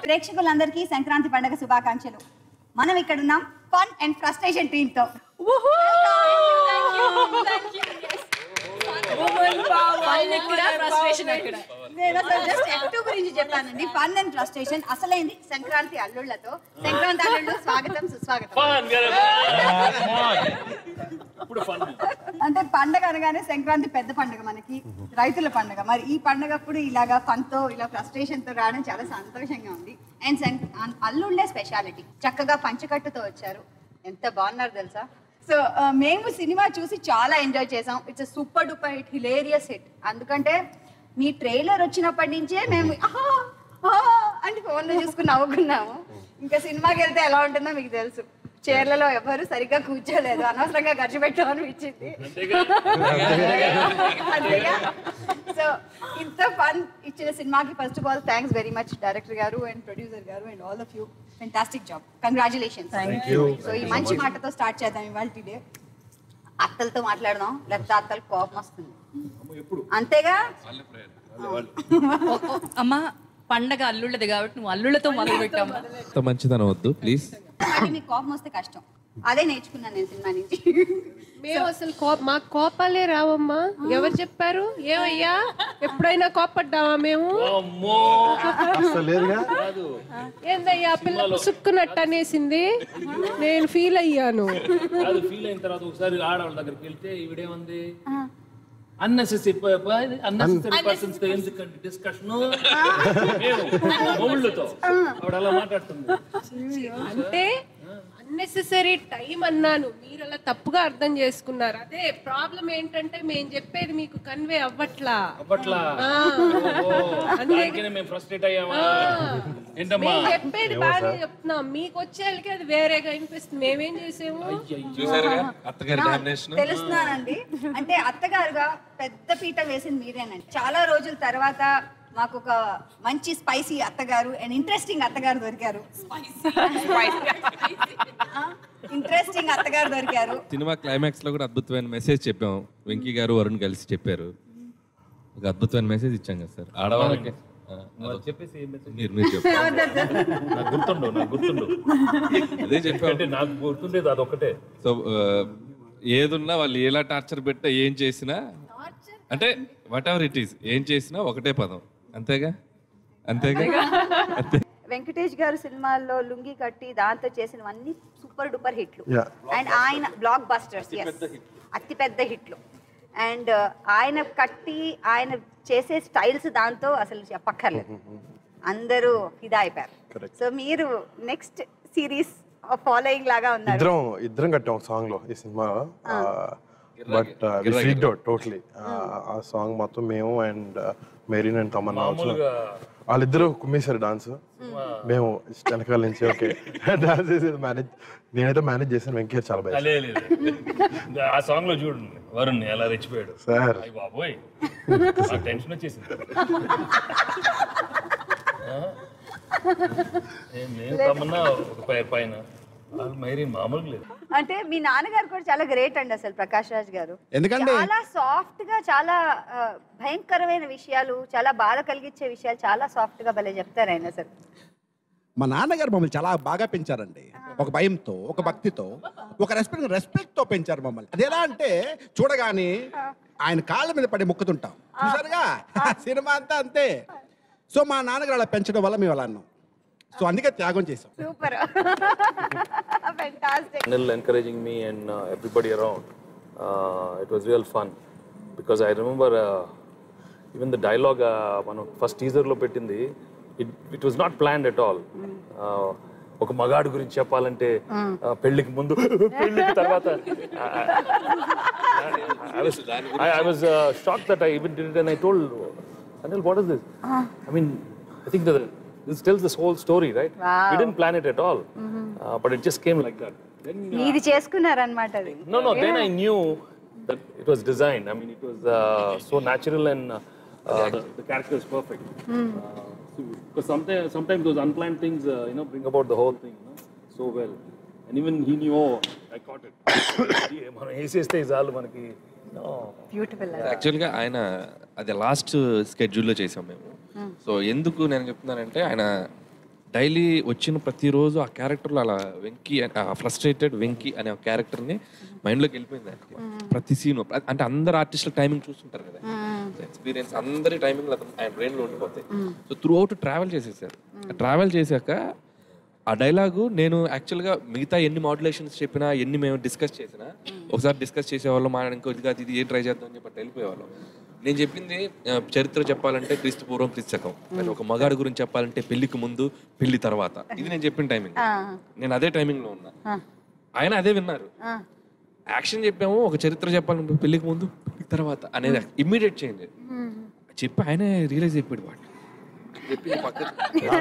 ప్రేక్షకులందరికీ సంక్రాంతి పండుగ శుభాకాంక్షలు మనం ఇక్కడ ఉన్నాం ఫన్ అండ్ ఫ్రస్ట్రేషన్ టీమ్ తో నేను అసలు జస్ట్ ఎఫ్ గురించి చెప్పానండి ఫన్ అండ్ ఫ్రస్ట్రేషన్ అసలైంది సంక్రాంతి అల్లుళ్ళతో సంక్రాంతి అల్లుళ్ళు స్వాగతం సుస్వాగతం ఇప్పుడు ఫన్ అంటే పండగ అనగానే సంక్రాంతి పెద్ద పండుగ మనకి రైతుల పండుగ మరి ఈ పండగప్పుడు ఇలాగా fun తో ఇలా ఫ్రస్ట్రేషన్ తో రావడం చాలా సంతోషంగా ఉంది అండ్ సం- అన్- అల్లుళ్ళే స్పెషాలిటీ చక్కగా పంచకట్టుతో వచ్చారు ఎంత బాగున్నారు తెలుసా సో మేము సినిమా చూసి చాలా ఎంజాయ్ చేసాం it's super duper hit hilarious hit అందుకంటే మీ ట్రైలర్ వచ్చినప్పటి నుంచే మేము ఆహా, ఆహా అని ఫోన్లో చూసుకుని నవ్వుకున్నాము ఇంకా సినిమాకి వెళ్తే ఎలా ఉంటుందో మీకు తెలుసు చీరలలో ఎవరు సరిగ్గా కూర్చోలేదు అనవసరంగా ఖర్చు పెట్టామనిపించింది అంతేగా సో ఇంత ఫన్ ఇచ్చిన సినిమాకి first of all thanks very much director గారు అండ్ ప్రొడ్యూసర్ గారు and all of you fantastic job congratulations so ఈ మంచి మాటతో స్టార్ట్ చేద్దాం ఇవాళ డే అత్తలతో మాట్లాడదాం లేకపోతే అత్తలకు కోపం వస్తుంది అంతేగా అమ్మ పండగ అల్లుళ్ళది కాబట్టి నువ్వు అల్లుళ్ళతో మొదలు పెట్టాము అంత మంచిదనం వద్దు ప్లీజ్ మళ్ళీ మీకు కోపం వస్తే కష్టం అదే నేర్చుకున్నాను నేను సినిమా నుంచి మేము అసలు కోప మాకు కోపాలే రావమ్మా ఎవరు చెప్పారు ఏమయ్యా ఎప్పుడైనా కోపడ్డావా మేము అమ్మో అసలు లేదుగా ఏందయ్యా ఆ పిల్ల సుక్కునట్టు అనేసింది నేను ఫీల్ అయ్యాను అది ఫీల్ అయిన తర్వాత ఒకసారి ఆడవాళ్ళ దగ్గరికి వెళ్తే ఈవిడేమంది అన్నెసెసరీ అన్నెసెసరీ పర్సన్స్ తో ఎందుకంటే డిస్కషన్ మొగుళ్ళతో ఆవిడ అలా మాట్లాడుతుంది అంటే అన్నెసెసరీ టైం అన్నాను మీరు అలా తప్పుగా అర్థం చేసుకున్నారు అదే ప్రాబ్లం ఏంటంటే మేము చెప్పేది మీకు కన్వే అవ్వట్లా అప్పట్లా ఆ. ఓ, దానికనే మేము ఫ్రస్ట్రేట్ అయ్యామా ఏంటమ్మా మేము చెప్పేది బాగానే చెప్తున్నాం మీకు వచ్చేళ్ళకి అది వేరేగా వినిపిస్తుంది మేమేం చేసాము చూసారుగా అత్తగారి డామినేషన్ తెలుస్తున్నానండి అంటే అత్తగారుగా పెద్ద పీట వేసింది మీరేనండి చాలా రోజుల తర్వాత మాకు ఒక మంచి స్పైసీ అత్తగారు అండ్ ఇంట్రెస్టింగ్ అత్తగారు దొరికారు ఇంట్రెస్టింగ్ అత్తగారు దొరికారు సినిమా క్లైమాక్స్ లో కూడా అద్భుతమైన మెసేజ్ చెప్పాం వెంకీ గారు వరుణ్ కలిసి చెప్పారు ఒక అద్భుతమైన మెసేజ్ ఇచ్చాం కదా సార్ ఆడవాళ్ళకి ఆ, అదొక- చెప్పేసి ఏం message? మీరు మీరు చెప్పారు నాకు గుర్తుండు నాకు గుర్తుండు అదే చెప్పాం అంటే నాకు గుర్తుండేది అదొక్కటే సో ఆ, ఏదున్నా వాళ్ళు ఎలా టార్చర్ పెట్టా ఏం చేసినా అంటే వాట్ ఎవర్ ఇట్ ఈస్ ఏం చేసినా ఒకటే పదం అంతేగా అంతేగా అంతే వెంకటేష్ గారు సినిమాల్లో లుంగి కట్టి దాంతో చేసినవన్నీ సూపర్ డూపర్ హిట్లు Yeah. అండ్ ఆయన బ్లాక్ బస్టర్స్ అతి పెద్ద హిట్లు అండ్ ఆయన కట్టి ఆయన చేసే స్టైల్స్ దాంతో అసలు చెప్పక్కర్లేదు అందరూ ఫిదా అయిపోయారు Correct. సో మీరు నెక్స్ట్ సిరీస్ ఫాలోయింగ్ లాగా ఉన్నారు ఇద్దరం ఇద్దరం కట్టాం ఒక సాంగ్ లో ఈ సినిమా బట్ ఫ్రీక్డ్ అవుట్ టోటలీ ఆ సాంగ్ మొత్తం మేము అండ్ మెరీన్ అండ్ తమన్నా వచ్చిన వాళ్ళిద్దరూ కుమ్మేశారు డాన్స్ మేము వెనకాల నుంచి ఓకే డాన్స్ చేసేది మేనేజ్ నేనైతే మేనేజ్ చేశాను వెంకయ్య చాలా బాగా లే, లేదు ఆ సాంగ్ లో చూడండి వరుణ్ ఎలా రెచ్చిపోయాడు సార్ అయ్య బాబోయ్ నాకు టెన్షన్ వచ్చేసింది ఆ? ఏం లేదు తమన్నా ఒక పై పైన వాళ్ళు మరి మామూలుగా లేదు అంటే మీ నాన్నగారు కూడా చాలా గ్రేట్ అండి అసలు ప్రకాష్ రాజ్ గారు ఎందుకంటే చాలా సాఫ్ట్ గా చాలా ఆ, భయంకరమైన విషయాలు చాలా బాధ కలిగించే విషయాలు చాలా సాఫ్ట్ గా భలే చెప్తారు ఆయన అసలు మా నాన్నగారు మమ్మల్ని చాలా బాగా పెంచారండి ఒక భయంతో ఒక భక్తితో ఒక రెస్పెక్ట్ రెస్పెక్ట్ తో పెంచారు మమ్మల్ని అది ఎలా అంటే చూడగానే ఆయన కాళ్ళ మీద పడి మొక్కుతుంటాం చూసారుగా సినిమా అంతా అంతే సో మా నాన్నగారు అలా పెంచడం వల్ల మేము అలా అన్నాం సో అందుకే త్యాగం చేసాం super fantastic Anil encouraging me and uh, everybody around. Uh, it was real fun because I remember uh, even the dialogue uh, మనం ఫస్ట్ టీజర్లో పెట్టింది it it was not planned at all ఒక మగాడు గురించి చెప్పాలంటే uh, పెళ్లికి ముందు పెళ్లికి తర్వాత I was I, I was uh, shocked that I even did it and I told Anil what is this I mean I think the this tells this whole story right we didn't plan it at all uh, but it just came like that then uh, మీది చేసుకున్నారనమాట అది no, no. Then I knew that it was designed. I mean, it was uh, so natural and uh, uh, the, the character is perfect. Uh, so, because sometimes, sometimes those unplanned things, uh, you know, bring about the whole thing, you know, so well. And even he knew, oh, I caught it. మనం వేసేస్తే చాలు మనకి no. Beautiful యాక్చువల్గా ఆయన అది last స్కెడ్యూల్లో చేసాం మేము so ఎందుకు నేను చెప్తున్నానంటే ఆయన డైలీ వచ్చిన ప్రతిరోజు ఆ క్యారెక్టర్లో అలా వెంకీ ఫ్రస్ట్రేటెడ్ వెంకీ అనే ఒక క్యారెక్టర్ని మైండ్లోకి వెళ్ళిపోయింది ఆయనకి ప్రతి సీన్ అంటే అందరు ఆర్టిస్టుల టైమింగ్ చూస్తుంటారు కదా ఎక్స్పీరియన్స్ అందరి టైమింగ్ ఆయన బ్రెయిన్లో ఉండిపోతాయి సో త్రూ అవుట్ ట్రావెల్ చేసేసారు ట్రావెల్ చేశాక ఆ డైలాగు నేను యాక్చువల్గా మిగతా ఎన్ని మాడ్యులేషన్స్ చెప్పినా ఎన్ని మేము డిస్కస్ చేసినా ఒకసారి డిస్కస్ చేసేవాళ్ళం మా ఇంకో ఇది కాదు ఇది ఏం ట్రై చేద్దాం అని చెప్పి అట్లా వెళ్ళిపోయేవాళ్ళం నేను చెప్పింది ఆ, చరిత్ర చెప్పాలంటే క్రీస్తు పూర్వం క్రీస్తు శకం కానీ ఒక మగాడి గురించి చెప్పాలంటే పెళ్లికి ముందు పెళ్లి తర్వాత ఇది నేను చెప్పిన టైమింగ్ నేను అదే టైమింగ్ లో ఉన్నా ఆయన అదే విన్నారు యాక్షన్ చెప్పాము ఒక చరిత్ర చెప్పాలంటే పెళ్లికి ముందు పెళ్లికి తర్వాత అనేది ఇమ్మీడియట్ చేంజ్ చెప్పి ఆయనే రియలైజ్ అయిపోయాడు వాడు చెప్పి పక్కన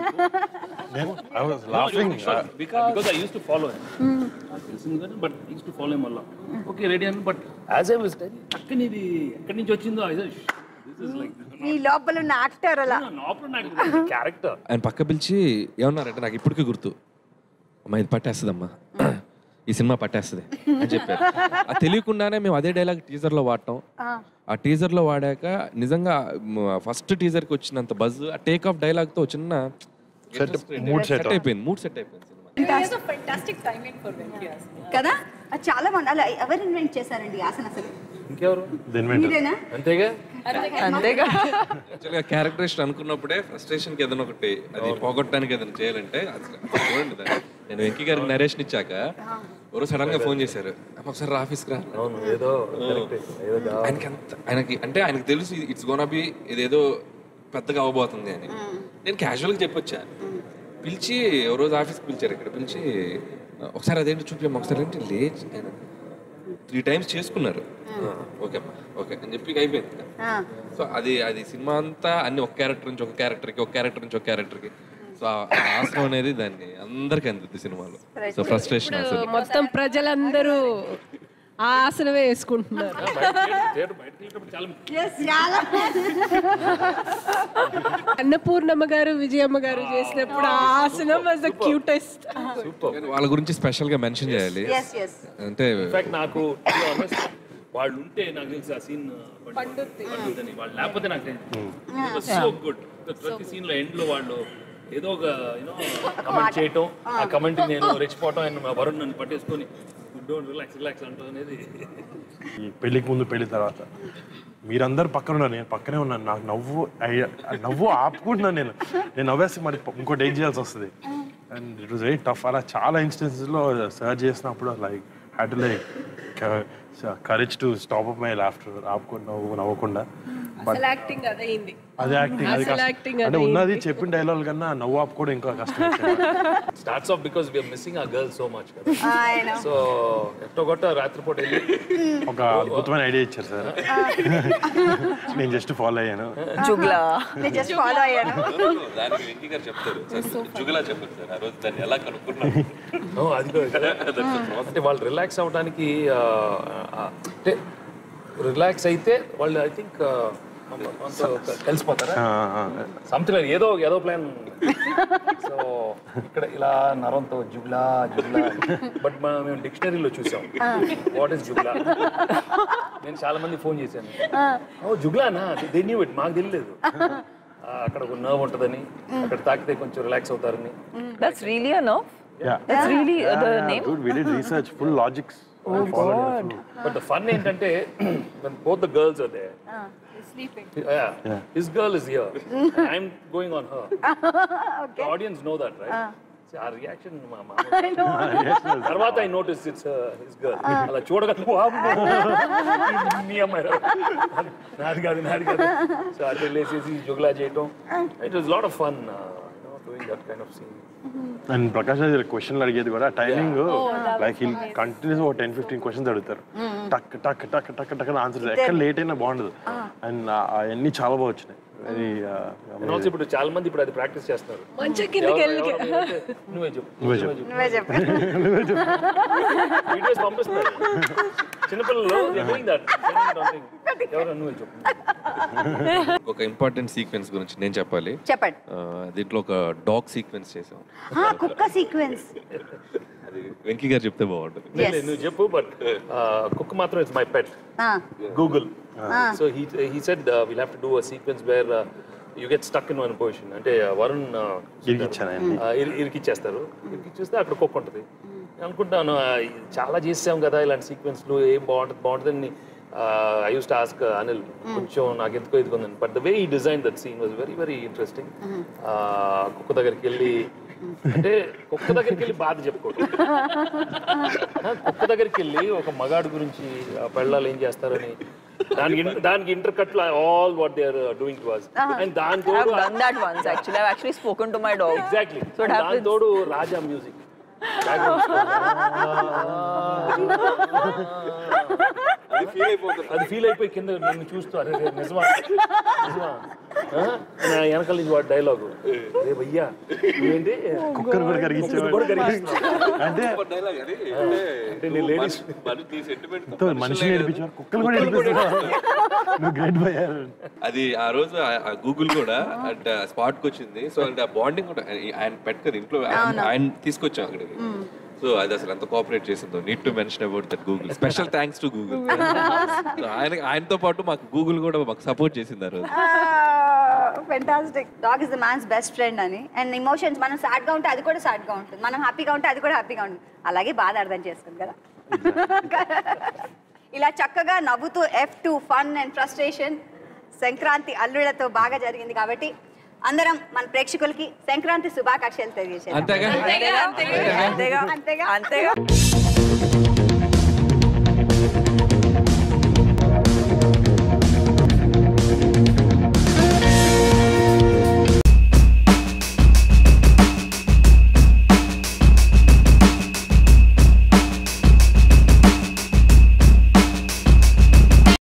నేను I was laughing because I used to follow him. నాకు తెలిసింది కానీ బట్ యూస్ టు ఫాలో మళ్ళా ఓకే రెడీ అని బట్ యాజ్ ఐ వాస్ టక్కని ఇది ఎక్కడి నుంచి వచ్చిందో దిస్ ఇస్ లైక్ ఈ లోపల ఉన్న యాక్టర్ అలా లోపల నాకు క్యారెక్టర్ ఆయన పక్క పిలిచి ఏమన్నారంటే నాకు ఇప్పటికీ గుర్తు అమ్మా ఇది పట్టేస్తుందమ్మా ఈ సినిమా పట్టేస్తుంది అని చెప్పారు అది తెలియకుండానే మేము అదే డైలాగ్ టీజర్లో వాడటం ఆ టీజర్లో వాడాక నిజంగా ఫస్ట్ టీజర్కి వచ్చినంత బజ్ ఆ టేక్ ఆఫ్ డైలాగ్తో చిన్న mood set సెట్ అయిపోయింది మూడ్ సెట్ అయిపోయింది సినిమా ఫెంటాస్టిక్ టైమింగ్ ఫర్ వెంకీ కదా అది చాలా బాగుంది అలా ఎవరు ఇన్వెంట్ చేశారండి ఈ ఆసన అసలు ఇంకెవరు దెన్ మీరేనా అంతేగా అంతేగా యాక్చువల్గా క్యారెక్టరేషన్ అనుకున్నప్పుడే ఫ్రస్ట్రేషన్కి ఏదైనా ఒకటి అది పోగొట్టడానికి ఏదైనా చేయాలంటే అసలు చూడండి దాన్ని. నేను వెంకీ గారికి నరేషన్ ఇచ్చాక ఎవరో సడన్ గా ఫోన్ చేశారు "అమ్మ, ఒకసారి రా ఆఫీస్కి రా అవును ఏదో correct. ఏదో కావాలి. ఆయనకి అంత ఆయనకి అంటే ఆయనకి తెలుసు ఇట్స్ గోనా బి ఇదేదో పెద్దగా అవ్వబోతుంది అని నేను క్యాజువల్గా చెప్పొచ్చా పిలిచి ఓ రోజు ఆఫీస్కి పిలిచారు ఇక్కడ పిలిచి ఒకసారి అదేంటి చూపించమ్మా ఒకసారి ఏంటి లేచి ఆయన త్రీ టైమ్స్ చేసుకున్నారు ఓకే అమ్మా ఓకే అని చెప్పి అయిపోయింది సో అది అది సినిమా అంతా అన్ని ఒక క్యారెక్టర్ నుంచి ఒక క్యారెక్టర్కి ఒక క్యారెక్టర్ నుంచి ఒక క్యారెక్టర్కి సో ఆ ఆసనం అనేది దాన్ని అందరికీ అందుద్ది సినిమాలో సో ఫ్రస్ట్రేషన్ అసలు మొత్తం ప్రజలందరూ ఆ ఆసనమే వేసుకుంటున్నారు థియేటర్ బయటకు వెళ్ళేటప్పుడు చాలా చాలా అన్నపూర్ణమ్మ గారు విజయమ్మ గారు చేసినప్పుడు ఆ ఆసనం వాజ్ ద క్యూటెస్ట్ కానీ వాళ్ళ గురించి స్పెషల్ గా మెన్షన్ చేయాలి ఎస్ ఎస్ అంటే ఇన్ఫాక్ట్ నాకు to be honest, వాళ్ళు ఉంటే నాకు తెలిసి ఆ సీన్ పండుద్దని వాళ్ళు లేకపోతే నాకు సో గుడ్ ప్రతి సీన్ లో ఎండ్ లో వాళ్ళు ఏదో ఒక యూనో కమెంట్ చేయటం ఆ కమెంట్ నేను రెచ్చిపోవటం ఆయన వరుణ్ నన్ను పట్టేసుకొని డోంట్ రిలాక్స్ రిలాక్స్ అంటాం అనేది ఈ పెళ్లికి ముందు పెళ్లి తర్వాత మీరందరు పక్కన ఉన్నారు నేను పక్కనే ఉన్నాను నాకు నవ్వు అయ్య- నవ్వు ఆపుకుంటున్నాను నేను నేను నవ్వేస్తే మరి ఇంకోటి ఏం చేయాల్సి వస్తుంది and it was very tough అలా చాలా ఇన్స్టెన్సెస్లో సర్చ్ చేసినప్పుడు like had to like courage to stop up my laughter ఆపుకొని నవ్వు నవ్వకుండా అసలు యాక్టింగ్ అదైంది అదే యాక్టింగ్ అది అసలు కష్టం. acting అంటే అదే ఉన్నది చెప్పిన డైలాగ్ కన్నా నవ్వు ఆపుకోవడం ఇంకా కష్టం starts off because we're missing ఆ గర్ల్ సో మచ్ కదా ఆయన సో ఎట్టో కొట్ట రాత్రిపూట వెళ్ళి ఒక అద్భుతమైన ఐడియా ఇచ్చారు సార్ నేను జస్ట్ ఫాలో అయ్యాను జుగ్లా నేను జస్ట్ ఫాలో అయ్యాను దానికి వెంకీ గారు చెప్తారు జుగులా చెప్పారు సార్ ఆ రోజు దాన్ని ఎలా కనుక్కున్నాను ఓ, అది కూడా అంటే వాళ్ళు రిలాక్స్ అవడానికి ఆ, ఆ, అంటే రిలాక్స్ అయితే వాళ్ళు ఐ థింక్ కలిసిపోతారా సంథింగ్ ఏదో ఏదో ప్లాన్ సో ఇక్కడ ఇలా నరంతో జుగ్లా జుగ్లా బట్ మేము డిక్షనరీలో చూసాం వాట్ ఇస్ జుగ్లా నేను చాలా మంది ఫోన్ చేశాను ఓ జుగ్లానా దే న్యూ ఇట్ మాకు తెలియలేదు ఆ, అక్కడ ఒక నర్వ్ ఉంటుందని అక్కడ తాకితే కొంచెం రిలాక్స్ అవుతారని that's really a no Yeah. That's really the Yeah, name dude, we did research, full logics. Oh, God. But the fun ఏంటంటే when both the girls are there. Yeah. Yeah. His girl is here. I'm going on her. The audience know that, right? See, our reaction మా మామ తర్వాత I notice it's his girl అలా చూడగానే "వామ్మో, ఇది మీ అమ్మాయి రా." నాది కాదు నాది కాదు సో అటు వెళ్ళేసేసి జుగులా చేయటం it was lot of fun doing that kind of scene and Prakash Raj క్వశ్చన్లు అడిగేది కూడా టైమింగ్ లైక్ హిల్ కంటిన్యూస్ ఒక టెన్ ఫిఫ్టీన్ క్వశ్చన్స్ అడుగుతారు టక్ టక్ టక్ టక్ టక్ ఆన్సర్ ఎక్కడ లేట్ అయినా బాగుండదు అండ్ అవన్నీ చాలా బాగా వచ్చినాయి వెరీ అండ్ ఆల్సో ఇప్పుడు చాలా మంది ఇప్పుడు అది ప్రాక్టీస్ చేస్తున్నారు మంచి కిందకి ఎవరు- వెళ్ళి ఎవరు అంటే, నువ్వే చెప్పు నువ్వే చెప్పు. నువ్వే చెప్పు వీడియోస్ పంపిస్తున్నారు చిన్నపిల్లలు డూయింగ్ దట్ ఎవరు నువ్వే చెప్పు ఒక ఇంపార్టెంట్ సీక్వెన్స్ గురించి నేను చెప్పాలి చెప్పండి ఆ, దీంట్లో ఒక డాగ్ సీక్వెన్స్ చేసాం ఆ, కుక్క సీక్వెన్స్ అది వెంకీ గారు చెప్తే బాగుంటుంది లే, లే, నువ్వు చెప్పు బట్ కుక్ మాత్రం it's my pet Google so he he said will have to do a sequence where you get stuck in one position అంటే వరుణ్ ఆ, ఇరికిచ్చాను ఆయన్ని. ఆ, ఇరి- ఇరికిచ్చేస్తారు ఇరికిచ్చేస్తే అక్కడ కుక్క ఉంటుంది నేను అనుకుంటాను ఆ, ఇది చాలా చేసాం కదా ఇలాంటి సీక్వెన్స్లు ఏం బాగుంటుంది బాగుంటుందని I use to ask Anil కొంచెం నాకు ఎందుకో ఇది కొందని బట్ ద వే ఈ design that scene was very very interesting కుక్క దగ్గరికి వెళ్ళి అంటే కుక్క దగ్గరికి వెళ్ళి బాధ చెప్పుకోవడం ఆ, కుక్క దగ్గరికి వెళ్ళి ఒక మగాడు గురించి ఆ పెళ్ళాలు ఏం చేస్తారని దానికి ఇన్- దానికి intercut all what they are doing to us and దాని I've తోడు done that once actually. I've actually spoken to my dog. Exactly So it దాని happens. తోడు రాజా మ్యూజిక్ అది ఫీల్ అయిపోయి కింద నన్ను చూస్తూ అరే రే, నిజమా నిజమా ఆ? నా వెనకాల నుంచి వాడు డైలాగ్ రే భయ్యా నువ్వేంటి కుక్కర్ కూడా కరిగించేవాడు. కుక్కర్ కూడా కరిగిస్తున్నావు. అంటే అంటే నీ లేడీస్ ఎంతో మనిషిని ఏడిపించారు కుక్కలు కూడా ఏడిపిస్తున్నారు నువ్వు గ్రేట్ బయ్యారు అది ఆ రోజు ఆ- ఆ గూగుల్ కూడా అంటే స్పాట్ కి వచ్చింది సో అంటే ఆ బాండింగ్ కూడా ఆయన పెట్ట కదా ఇంట్లో ఆయన ఆయన తీసుకొచ్చాం అక్కడికి సో అది అసలు ఎంత కోఆపరేట్ చేసిందో need to mention about that Google special thanks to Google ఆయన ఆయనతో పాటు మాకు గూగుల్ కూడా మాకు సపోర్ట్ చేసింది ఆ రోజు fantastic dog is the man's best friend అని అండ్ ఇమోషన్స్ మనం సాడ్ గా ఉంటే అది కూడా సాడ్ గా ఉంటుంది మనం హ్యాపీగా ఉంటే అది కూడా హ్యాపీగా ఉంటుంది అలాగే బాధ అర్థం చేసుకుంది కదా ఇలా చక్కగా నవ్వుతూ F two fun and frustration Sankranti అల్లుళ్లతో బాగా జరిగింది కాబట్టి అందరం మన ప్రేక్షకులకి సంక్రాంతి శుభాకాంక్షలు తెలియజేసాం అంతేగా అంతేగా అంతేగా అంతేగా అంతేగా